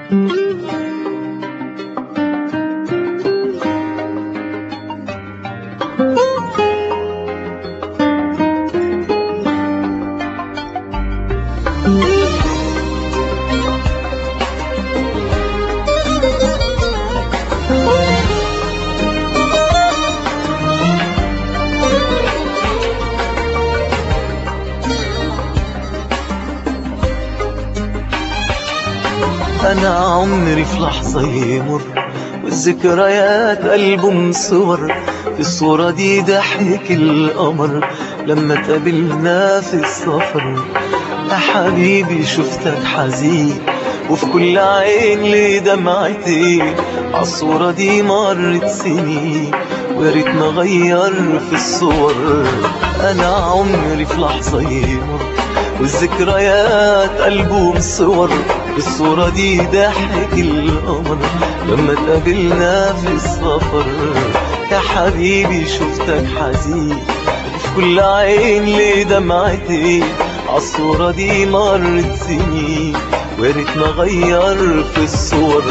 أنا عمري في لحظة يمر والذكريات ألبوم صور في الصورة دي ضحك القمر لما تقابلنا في السفر يا حبيبي شفتك حزين وفي كل عين لي دمعتين عالصورة دي مرت سنين ويا ريت نغير في الصور أنا عمري في لحظة يمر والذكريات ألبوم صور الصورة دي ضحك القمر لما تقابلنا في السفر يا حبيبي شفتك حزين وفي كل عين لي دمعتين عالصورة دي مرت سنين ويا ريت نغير في الصور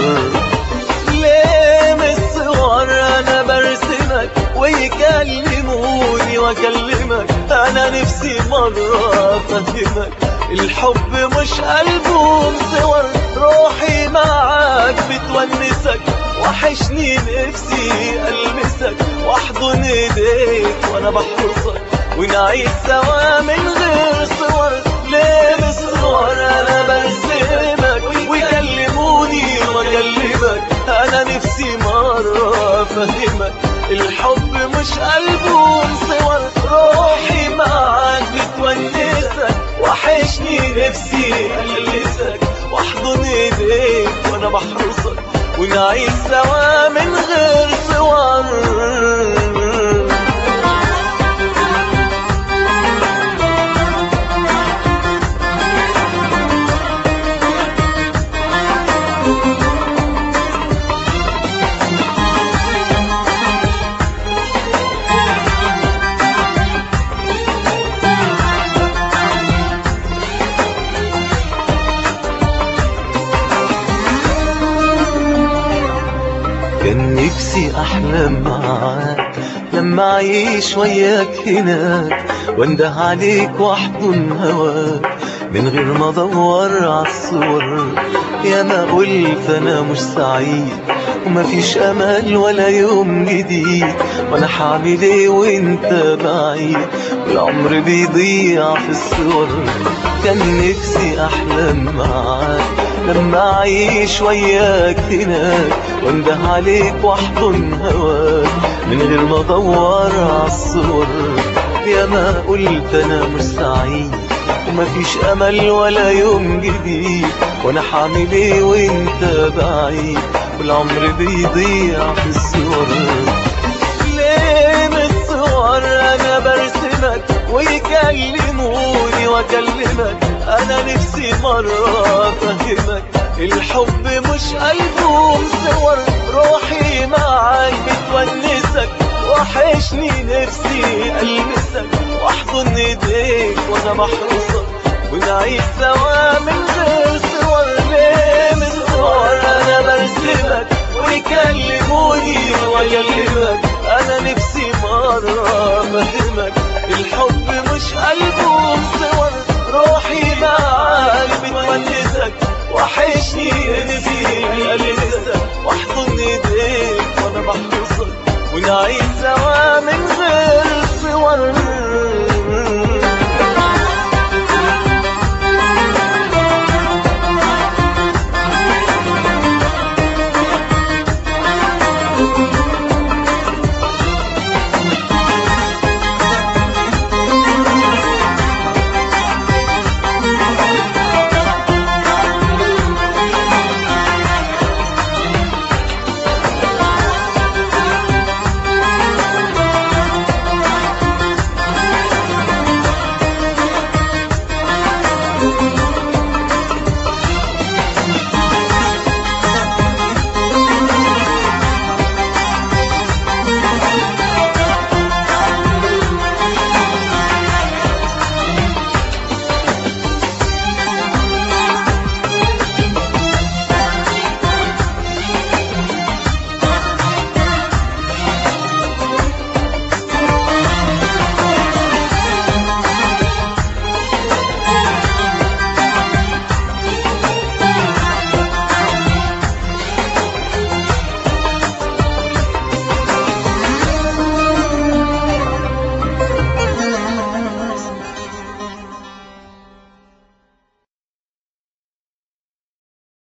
ليه من الصور انا برسمك ويكلموني واكلمك انا نفسي مرة افهمك الحب مش ألبوم صور روحي معاك بتونسك وحشني نفسي ألمسك واحضن ايديك وانا بحرصك ونعيش سوا من غير صور ليه بالصور انا برسمك ويكلموني واكلمك انا نفسي مرة افهمك الحب مش ألبوم صور روحي معاك بتونسك وحشني نفسي ألمسك واحضن ايديك وانا بحرصك ونعيش سوا من غير صور كان نفسي احلم معاك لما اعيش وياك هناك وانده عليك واحضن هواك من غير ما ادور عالصور يا ما قلت انا مش سعيد ومفيش امل ولا يوم جديد وانا حعمل ايه وانت بعيد والعمر بيضيع في الصور كان نفسي احلم معاك لما اعيش وياك هناك وانده عليك واحضن هواك من غير ما ادور عالصور يا ما قلت انا مش سعيد ومفيش امل ولا يوم جديد وانا حامل ايه وانت بعيد والعمر بيضيع في الصور ليه من الصور انا برسمك ويكلموني واكلمك انا نفسي مرة افهمك الحب مش ألبوم صور روحي معاك بتونسك وحشني نفسي ألمسك واحضن ايديك وانا محروسك ونعيش سوا من غير صور ليه من صور انا برسمك ويكلموني واكلمك انا نفسي مرة افهمك الحب مش ألبوم صور روحي معاك بتونسك وحشني نفسي ألمسك واحضن ايديك وانا بحرصك ونعيش